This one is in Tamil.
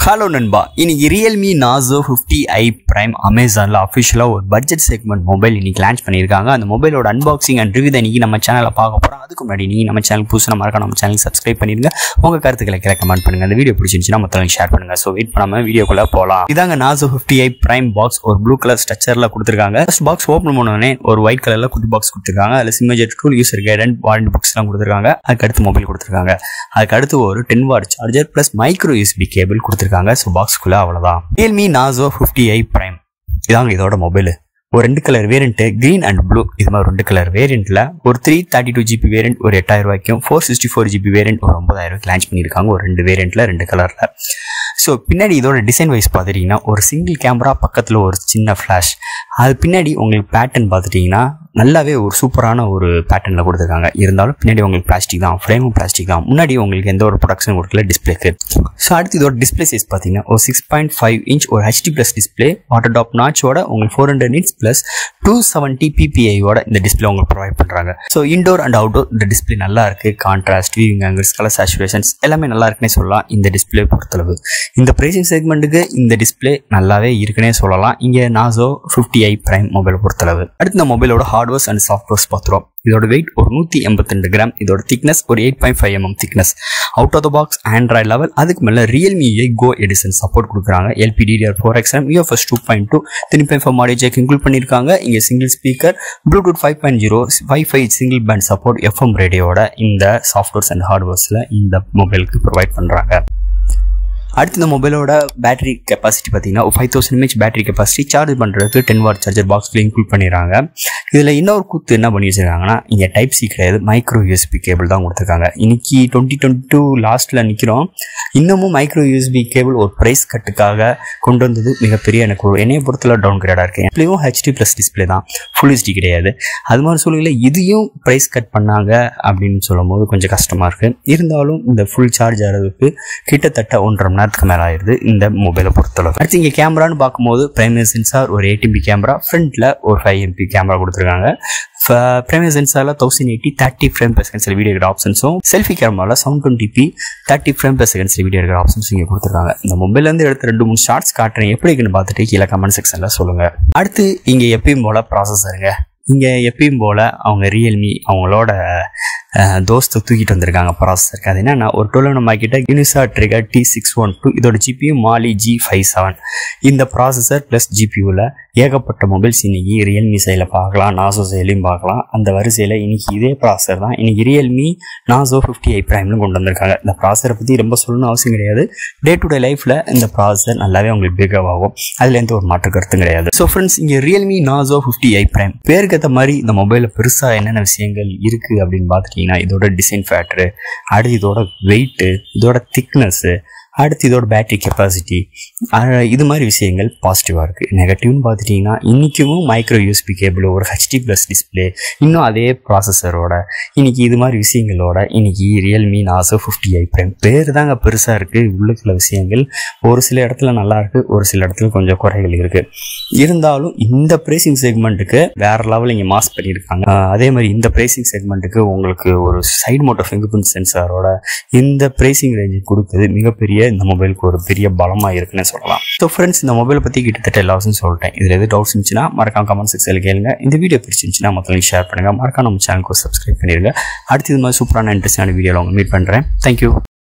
ஹலோ நண்பா இன்னைக்கு Realme Narzo fifty i prime அமேசானில் அஃபிஷியலாக ஒரு பட்ஜெட் செக்மெண்ட் மொபைல் இன்னைக்கு லான்ச் பண்ணியிருக்காங்க அந்த மொபைலோட அன்பாக்சிங் அண்ட் ரிவ்யூ இன்னைக்கு நம்ம சேனலில் பார்க்க போகிறோம் அதுக்கு முன்னாடி நீங்கள் நம்ம சேனல் புதுசாக மறக்க நம்ம சேனல் சப்ஸ்கிரைப் பண்ணிருங்க உங்கள் கருத்துக்களை கீழே கமெண்ட் பண்ணுங்க அந்த வீடியோ பிடிச்சிருந்துச்சுன்னா மற்றவங்க ஷேர் பண்ணுங்க ஸோ வெயிட் பண்ணாமல் வீடியோக்குள்ளே போகலாம் இதாங்க Narzo fifty i prime box ஒரு ப்ளூ கலர் ஸ்ட்ரக்சரில் கொடுத்துருக்காங்க ஃபர்ஸ்ட் பாக்ஸ் ஓப்பன் பண்ணோடனே ஒரு ஒயிட் கலரில் குட்டி பாக்ஸ் கொடுத்துருக்காங்க அதில் sim ejector tool user guide and warranty புக்ஸ்லாம் கொடுத்துருக்காங்க அதுக்கு அடுத்து மொபைல் கொடுத்துருக்காங்க அதுக்கு அடுத்து ஒரு ten watt charger plus micro USB cable கொடுத்துருக்காங்க ஸோ பாக்ஸ்க்குள்ளே அவ்வளோதான் Realme Narzo fifty i prime இதாங்க இதோட மொபைல் ஒரு ரெண்டு colour variant green and blue இது மாதிரி ரெண்டு கலர் வேரியண்ட்டில் ஒரு three thirty two GB variant ஒரு எட்டாயிரம் ரூபாய்க்கும் four sixty four GB variant ஒரு ஒன்பதாயிரம் ரூபாய்க்கு லான்ச் பண்ணியிருக்காங்க ஒரு ரெண்டு வேரியண்ட்டில் ரெண்டு கலரில் ஸோ பின்னாடி இதோட டிசைன் வைஸ் பார்த்துட்டிங்கன்னா ஒரு சிங்கிள் கேமரா பக்கத்தில் ஒரு சின்ன ஃப்ளாஷ் அது பின்னாடி உங்களுக்கு பேட்டர்ன் பார்த்துட்டிங்கன்னா நல்லாவே ஒரு சூப்பரான ஒரு பேட்டர்னில் கொடுத்துருக்காங்க இருந்தாலும் பின்னாடி உங்களுக்கு பிளாஸ்டிக் தான் ஃப்ரேமும் பிளாஸ்டிக் தான் முன்னாடி உங்களுக்கு எந்த ஒரு ப்ரொடக்ஷன் கொடுக்கல டிஸ்பிளேக்கு ஸோ அடுத்து இதோட டிஸ்பிளே சைஸ் பார்த்தீங்கன்னா ஒரு சிக்ஸ் பாயிண்ட் ஃபைவ் இன்ச் ஒரு HD plus display water drop நாச்சோட உங்களுக்கு four hundred inch plus two seventy பிபிஐயோட இந்த டிஸ்பிளே உங்களுக்கு ப்ரொவைட் பண்ணுறாங்க ஸோ இண்டோர் அண்ட் அவுட்டோர் இந்த டிஸ்பிளே நல்லா இருக்கு contrast viewing angles colour saturations எல்லாமே நல்லா இருக்குன்னே சொல்லலாம் இந்த டிஸ்பிளே பொறுத்தளவு இந்த ப்ரைசிங் செக்மெண்ட்டுக்கு இந்த டிஸ்பிளே நல்லாவே இருக்குன்னே சொல்லலாம் இங்கே Narzo fifty i prime mobile பொறுத்தளவு அடுத்து இந்த மொபைலோட ஹார்ட்வேர்ஸ் அண்ட் சாஃப்ட்வேர்ஸ் பார்த்துரும் இதோட வெயிட் ஒரு நூற்றி எண்பத்திரெண்டு கிராம் இதோட திக்னஸ் ஒரு eight point five mm thickness out of the box Android level அதுக்கு மேலே Realme a go edition support கொடுக்குறாங்க LPDDR four XM UFS two point two three point four audio jack include பண்ணியிருக்காங்க இங்கே single speaker Bluetooth five point zero WiFi single band support FM ரேடியோட இந்த சாஃப்ட்வேர்ஸ் அண்ட் ஹார்ட்வேர்ஸில் இந்த மொபைலுக்கு ப்ரொவைட் பண்ணுறாங்க அடுத்து இந்த மொபைலோட பேட்டரி கெப்பாசிட்டி பார்த்தீங்கன்னா five thousand MH battery capacity charge பண்ணுறதுக்கு டென் வாட் சார்ஜர் பாக்ஸில் இன்க்ளூட் பண்ணிடுறாங்க இதில் இன்னொரு கூத்து என்ன பண்ணி வச்சிருக்காங்கன்னா இங்கே டைப் சி கிடையாது மைக்ரோ யூஎஸ்பி கேபிள் தான் கொடுத்துருக்காங்க இன்னைக்கு டுவெண்ட்டி டுவெண்ட்டி டூ லாஸ்ட்டில் நிற்கிறோம் இன்னமும் மைக்ரோ யூஎஸ்பி கேபிள் ஒரு ப்ரைஸ் கட்டுக்காக கொண்டு வந்தது மிகப்பெரிய எனக்கு ஒரு என்னைய பொறுத்தல டவுன் கிரேடாக இருக்குது எப்படியும் ஹெச்டி ப்ளஸ் டிஸ்பிளே தான் ஃபுல் ஹெச்டி கிடையாது அது மாதிரி சூழ்நிலை இதையும் ப்ரைஸ் கட் பண்ணாங்க அப்படின்னு சொல்லும் போது கொஞ்சம் கஷ்டமாக இருக்குது இருந்தாலும் இந்த ஃபுல் சார்ஜ் ஆகிறதுக்கு கிட்டத்தட்ட ஒன்றரை மணி நேரத்துக்கு மேலே ஆயிடுது இந்த மொபைலை பொறுத்தளவு அடுத்து இங்கே கேமரான்னு பார்க்கும்போது பிரைமரி சென்சார் ஒரு எயிட் எம்பி கேமரா ஃப்ரண்ட்டில் ஒரு ஃபைவ் எம்பி கேமரா கொடுத்துருக்காங்க பிரைமரி சென்சாரில் thousand eighty thirty frame per செகண்ட்ஸில் வீடியோ எடுக்கிற ஆப்ஷன்ஸும் செல்ஃபி கேமராவில் seven twenty P thirty frame per செகண்ட்ஸில் வீடியோ எடுக்கிற ஆப்ஷன்ஸ் இங்கே கொடுத்துருக்காங்க இந்த மொபைல்லேருந்து எடுத்த ரெண்டு மூணு ஷார்ட்ஸ் காட்டுறேன் எப்படி இருக்குன்னு பார்த்துட்டு கீழே கமெண்ட் செக்ஷனில் சொல்லுங்கள் அடுத்து இங்கே எப்பயும் போல் ப்ராசஸருங்க இங்கே எப்பயும் போல் அவங்க ரியல்மி அவங்களோட அஹ், தோஸ்தை தூக்கிட்டு வந்திருக்காங்க ப்ராசஸருக்கு அது என்னன்னா ஒரு டுவெல் நம்ம கிட்ட Unisoc tiger T six one two இதோட GPU Mali G five seven இந்த ப்ராசஸர் ப்ளஸ் ஜிபியூவில் ஏகப்பட்ட மொபைல்ஸ் இன்னைக்கு ரியல்மி சைடில் பார்க்கலாம் நாசோ சைட்லையும் பார்க்கலாம் அந்த வரிசையில் இன்னைக்கு இதே ப்ராசஸர் தான் இன்னைக்கு ரியல்மி நாசோ ஃபிஃப்டி ஐ ப்ரைம்னு கொண்டு வந்திருக்காங்க இந்த ப்ராசஸரை பற்றி ரொம்ப சொல்லணும்னு அவசியம் கிடையாது டே டு டே லைஃப்பில் இந்த ப்ராசஸர் நல்லாவே உங்களுக்கு பிகவ் ஆகும் அதில் எந்த ஒரு மாற்று கருத்தும் கிடையாது ஸோ ஃப்ரெண்ட்ஸ் இங்கே Realme Narzo fifty i prime பேருக்கு ஏற்ற மாதிரி இந்த மொபைலில் பெருசாக என்னென்ன விஷயங்கள் இருக்குது அப்படின்னு பார்த்துட்டிங்கன்னா இதோட டிசைன் ஃபேக்டரு அடுத்து இதோட வெயிட்டு இதோட திக்னஸ்ஸு அடுத்து இதோட பேட்டரி கெப்பாசிட்டி இது மாதிரி விஷயங்கள் பாசிட்டிவாக இருக்குது நெகட்டிவ்னு பார்த்துட்டிங்கன்னா இன்றைக்கும் மைக்ரோ யூஎஸ்பி கேபிள் ஒரு ஹெச்டி ப்ளஸ் டிஸ்பிளே இன்னும் அதே ப்ராசஸரோட இன்னைக்கு இது மாதிரி விஷயங்களோட இன்னைக்கு Realme Narzo fifty i prime பேர் தாங்க பெருசாக இருக்குது உள்ளுக்குள்ள விஷயங்கள் ஒரு சில இடத்துல நல்லா இருக்கு ஒரு சில இடத்துல கொஞ்சம் குறைகள் இருக்குது இருந்தாலும் இந்த ப்ரைசிங் செக்மெண்ட்டுக்கு வேற லெவலில் இங்கே மாஸ் பண்ணியிருக்காங்க ஆஹ் அதே மாதிரி இந்த ப்ரைசிங் செக்மெண்ட்டுக்கு உங்களுக்கு ஒரு சைடு மோட்டோ ஃபிங்கர் பிரிண்ட் சென்சாரோட இந்த ப்ரைசிங் ரேஞ்சு கொடுக்குறது மிகப்பெரிய இந்த மொபைலுக்கு ஒரு பெரிய பலமாக இருக்குன்னு சொல்லலாம் ஸோ ஃப்ரெண்ட்ஸ் இந்த மொபைலை பற்றி கிட்டத்தட்ட எல்லா விஷயம் சொல்லிட்டேன் இதில் எது டவுட்ஸ் இருந்துச்சுன்னா மறக்காம கமெண்ட் செக்ஷனில் கேளுங்க இந்த வீடியோ பிடிச்சிருந்துச்சுன்னா மற்றவங்களுக்கு ஷேர் பண்ணுங்க மறக்காம நம்ம சேனலுக்கு சப்ஸ்கிரைப் பண்ணிடுங்க அடுத்து இது மாதிரி சூப்பரான இன்ட்ரெஸ்டான வீடியோவில் உங்க மீட் பண்ணுறேன் தேங்க்யூ